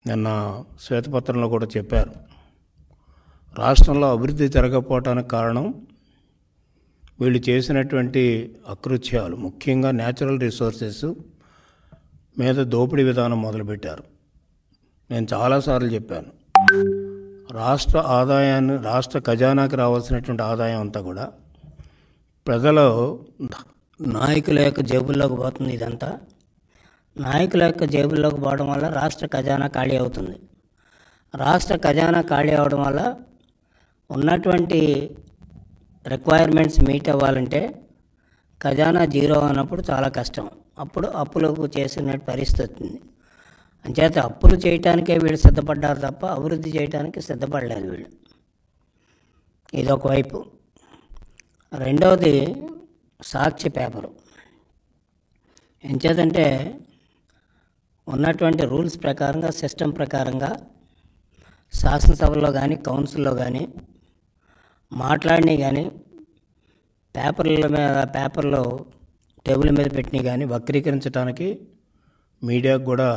నిన్న శ్వేతపత్రంలో కూడా చెప్పారు రాష్ట్రంలో అభివృద్ధి జరగకపోవటానికి కారణం వీళ్ళు చేసినటువంటి అకృత్యాలు ముఖ్యంగా న్యాచురల్ రిసోర్సెస్ మీద దోపిడీ విధానం మొదలుపెట్టారు నేను చాలాసార్లు చెప్పాను రాష్ట్ర ఆదాయాన్ని రాష్ట్ర ఖజానాకి రావాల్సినటువంటి ఆదాయం అంతా కూడా ప్రజలు నాయకుల యొక్క జేబుల్లోకి పోతుంది ఇదంతా నాయకుల యొక్క జేబుల్లోకి పోవడం వల్ల రాష్ట్ర ఖజానా ఖాళీ అవుతుంది రాష్ట్ర ఖజానా ఖాళీ అవడం వల్ల ఉన్నటువంటి రిక్వైర్మెంట్స్ మీట్ అవ్వాలంటే ఖజానా జీరో అన్నప్పుడు చాలా కష్టం అప్పుడు అప్పులకు చేసిన పరిస్థితి వస్తుంది అంచేత అప్పులు చేయటానికే వీళ్ళు సిద్ధపడ్డారు తప్ప అభివృద్ధి చేయడానికి సిద్ధపడలేదు వీళ్ళు ఇది ఒకవైపు రెండవది సాక్షి పేపరు ఎంచేతంటే ఉన్నటువంటి రూల్స్ ప్రకారంగా సిస్టమ్ ప్రకారంగా శాసనసభలో కానీ కౌన్సిల్లో కానీ మాట్లాడినవి కానీ పేపర్ల మీద పేపర్లో టేబుల్ మీద పెట్టినవి కానీ వక్రీకరించడానికి మీడియాకు కూడా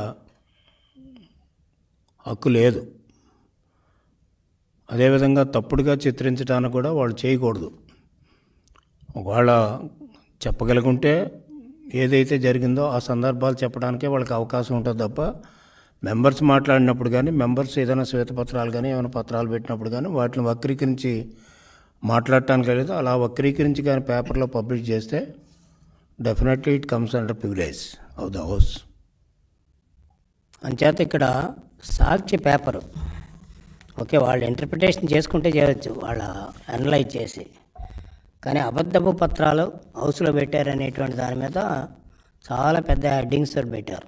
హక్కు లేదు అదేవిధంగా తప్పుడుగా చిత్రించడానికి కూడా వాళ్ళు చేయకూడదు ఒకవేళ చెప్పగలుగుంటే ఏదైతే జరిగిందో ఆ సందర్భాలు చెప్పడానికే వాళ్ళకి అవకాశం ఉంటుంది తప్ప మెంబర్స్ మాట్లాడినప్పుడు కానీ మెంబర్స్ ఏదైనా శ్వేతపత్రాలు కానీ ఏమైనా పత్రాలు పెట్టినప్పుడు కానీ వాటిని వక్రీకరించి మాట్లాడటానికి లేదు అలా వక్రీకరించి కానీ పేపర్లో పబ్లిష్ చేస్తే definitely it comes under privilege of the house అంచేత ఇక్కడ సాక్షి పేపరు ఓకే వాళ్ళు ఇంటర్ప్రిటేషన్ చేసుకుంటే చేయవచ్చు వాళ్ళ అనలైజ్ చేసి కానీ అబద్ధపు పత్రాలు హౌస్లో పెట్టారనేటువంటి దాని మీద చాలా పెద్ద హెడ్డింగ్స్ పెట్టారు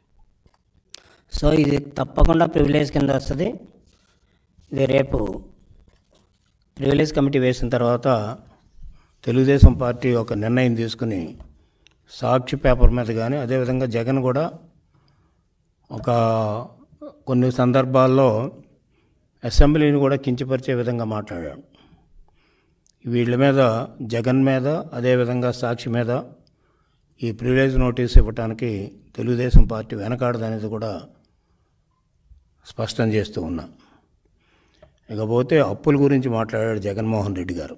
సో ఇది తప్పకుండా ప్రివిలేజ్ కింద వస్తుంది ఇది రేపు ప్రివిలేజ్ కమిటీ వేసిన తర్వాత తెలుగుదేశం పార్టీ ఒక నిర్ణయం తీసుకుని సాక్షి పేపర్ మీద కానీ అదేవిధంగా జగన్ కూడా ఒక కొన్ని సందర్భాల్లో అసెంబ్లీని కూడా కించపరిచే విధంగా మాట్లాడాడు వీళ్ళ మీద జగన్ మీద అదేవిధంగా సాక్షి మీద ఈ ప్రివిలేజ్ నోటీస్ ఇవ్వటానికి తెలుగుదేశం పార్టీ వెనకాడదనేది కూడా స్పష్టం చేస్తూ ఉన్నా ఇకపోతే అప్పుల గురించి మాట్లాడాడు జగన్మోహన్ రెడ్డి గారు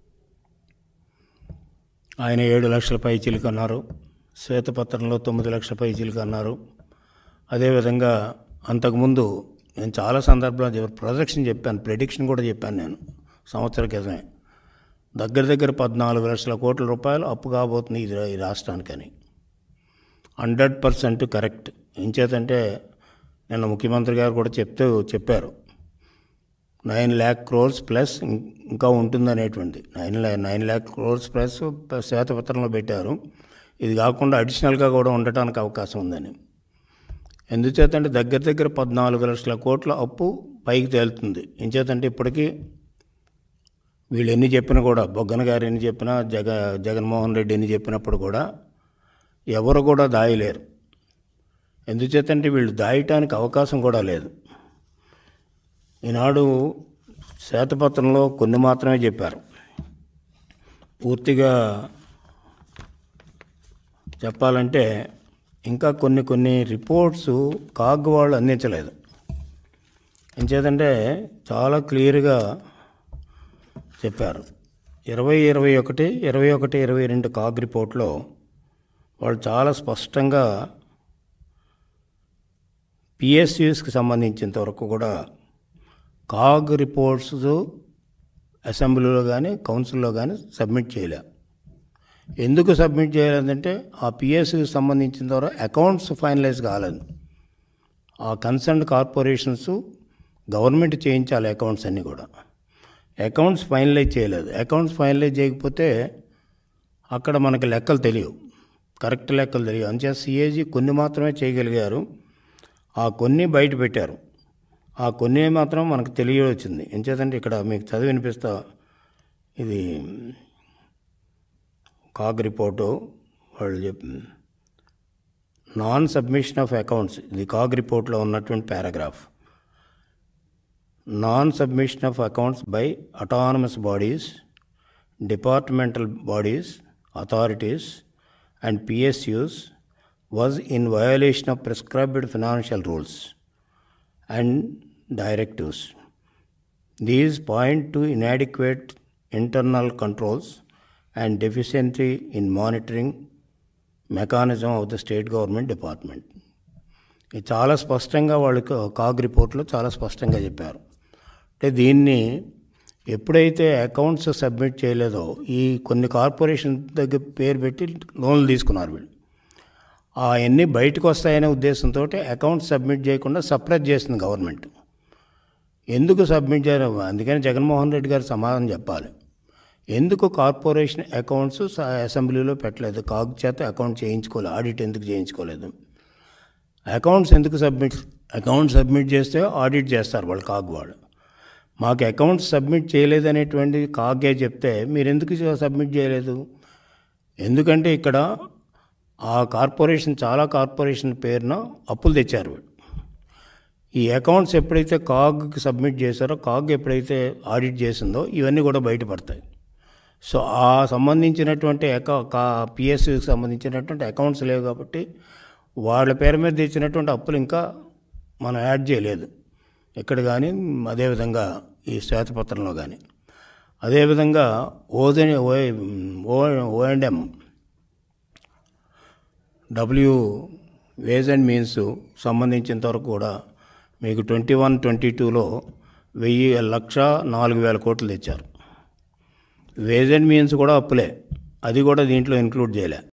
ఆయన ఏడు లక్షల పై చిలుక అన్నారు శ్వేతపత్రంలో తొమ్మిది లక్షల పై చిలుక అన్నారు అదేవిధంగా అంతకుముందు నేను చాలా సందర్భాలు ప్రొజెక్షన్ చెప్పాను ప్రెడిక్షన్ కూడా చెప్పాను నేను సంవత్సర క్రితమే దగ్గర దగ్గర పద్నాలుగు లక్షల కోట్ల రూపాయలు అప్పు కాబోతుంది ఈ రా- ఈ రాష్ట్రానికని హండ్రెడ్ పర్సెంట్ కరెక్ట్ ఏం చేతంటే నిన్న ముఖ్యమంత్రి గారు కూడా చెప్తూ చెప్పారు నైన్ ల్యాక్ క్రోర్స్ ప్లస్ ఇం- ఇంకా ఉంటుందనేటువంటి నైన్ ల్యా నైన్ ల్యాక్ క్రోర్స్ ప్లస్ శ్వేతపత్రంలో పెట్టారు ఇది కాకుండా అడిషనల్గా కూడా ఉండటానికి అవకాశం ఉందని ఎందుచేతంటే దగ్గర దగ్గర పద్నాలుగు లక్షల కోట్ల అప్పు పైకి తేలుతుంది ఎంచేతంటే ఇప్పటికీ వీళ్ళు ఎన్ని చెప్పినా కూడా బొగ్గన గారు ఎన్ని చెప్పినా జగ జగన్మోహన్ రెడ్డి ఎన్ని చెప్పినప్పుడు కూడా ఎవరు కూడా దాయలేరు ఎందుచేతంటే వీళ్ళు దాయటానికి అవకాశం కూడా లేదు ఈనాడు శ్వేతపత్రంలో కొన్ని మాత్రమే చెప్పారు పూర్తిగా చెప్పాలంటే ఇంకా కొన్ని కొన్ని రిపోర్ట్స్ కాగ్ వాళ్ళు అందించలేదు ఎంచేతంటే చాలా క్లియర్గా చెప్పారు ఇరవై ఇరవై ఒకటి ఇరవై ఒకటి ఇరవై రెండు కాగ్ రిపోర్ట్లో వాళ్ళు చాలా స్పష్టంగా పిఎస్యూస్కి సంబంధించినంత వరకు కూడా కాగ్ రిపోర్ట్స్ అసెంబ్లీలో కానీ కౌన్సిల్లో కానీ సబ్మిట్ చేయలే ఎందుకు సబ్మిట్ చేయలేదంటే ఆ పిఎస్సికి సంబంధించిన ద్వారా అకౌంట్స్ ఫైనలైజ్ కాలేదు ఆ కన్సర్న్ కార్పొరేషన్స్ గవర్నమెంట్ చేయించాలి అకౌంట్స్ అన్నీ కూడా అకౌంట్స్ ఫైనలైజ్ చేయలేదు అకౌంట్స్ ఫైనలైజ్ చేయకపోతే అక్కడ మనకి లెక్కలు తెలియవు కరెక్ట్ లెక్కలు తెలియవు అంచే సిఏజీ కొన్ని మాత్రమే చేయగలిగారు ఆ కొన్ని బయట పెట్టారు ఆ కొన్ని మాత్రం మనకు తెలియవచ్చింది ఎంచేతంటే ఇక్కడ మీకు చదివి వినిపిస్తా ఇది కాగ్ రిపోర్టు వాళ్ళు చెప్ నాన్ సబ్మిషన్ ఆఫ్ అకౌంట్స్ ఇది కాగ్ రిపోర్ట్లో ఉన్నటువంటి paragraph non submission of accounts by autonomous bodies departmental bodies authorities and PSUs was in violation of prescribed financial rules and directives. These point to inadequate internal controls and deficiency in monitoring mechanism of the state government department. ఇది చాలా స్పష్టంగా వాళ్ళకి CAG రిపోర్ట్లో చాలా స్పష్టంగా చెప్పారు అంటే దీన్ని ఎప్పుడైతే అకౌంట్స్ సబ్మిట్ చేయలేదో ఈ కొన్ని కార్పొరేషన్ దగ్గర పేరు పెట్టి లోన్లు తీసుకున్నారు వీళ్ళు అవన్నీ బయటకు వస్తాయనే ఉద్దేశంతో అకౌంట్స్ సబ్మిట్ చేయకుండా సప్రెస్ చేసింది గవర్నమెంట్ ఎందుకు సబ్మిట్ చేయరు అందుకని జగన్మోహన్ రెడ్డి గారు సమాధానం చెప్పాలి ఎందుకు కార్పొరేషన్ అకౌంట్స్ స- అసెంబ్లీలో పెట్టలేదు కాగ్ చేత అకౌంట్ చేయించుకోలేదు ఆడిట్ ఎందుకు చేయించుకోలేదు అకౌంట్స్ ఎందుకు సబ్మిట్ అకౌంట్ సబ్మిట్ చేస్తే ఆడిట్ చేస్తారు వాళ్ళు కాగ్ వాళ్ళు మాకు అకౌంట్స్ సబ్మిట్ చేయలేదనేటువంటి కాగే చెప్తే మీరు ఎందుకు సబ్మిట్ చేయలేదు ఎందుకంటే ఇక్కడ ఆ కార్పొరేషన్ చాలా కార్పొరేషన్ పేరున అప్పులు తెచ్చారు వీళ్ళు ఈ అకౌంట్స్ ఎప్పుడైతే కాగ్కి సబ్మిట్ చేశారో కాగ్ ఎప్పుడైతే ఆడిట్ చేసిందో ఇవన్నీ కూడా బయటపడతాయి సో ఆ సంబంధించినటువంటి అకౌ కా పిఎస్సికి సంబంధించినటువంటి అకౌంట్స్ లేవు కాబట్టి వాళ్ళ పేరు మీద తెచ్చినటువంటి అప్పులు ఇంకా మనం యాడ్ చేయలేదు ఇక్కడ కానీ అదేవిధంగా ఈ శ్వేతపత్రంలో కానీ అదేవిధంగా ఓదని ఓ ఓ అండ్ ఎం డబ్ల్యూ వేజ్ అండ్ మీన్స్ సంబంధించినంత వరకు కూడా మీకు ట్వంటీ వన్ ట్వంటీ టూలో వెయ్యి లక్ష నాలుగు వేల కోట్లు తెచ్చారు వేజ్ అండ్ మీన్స్ కూడా అప్పులే అది కూడా దీంట్లో ఇంక్లూడ్ చేయలే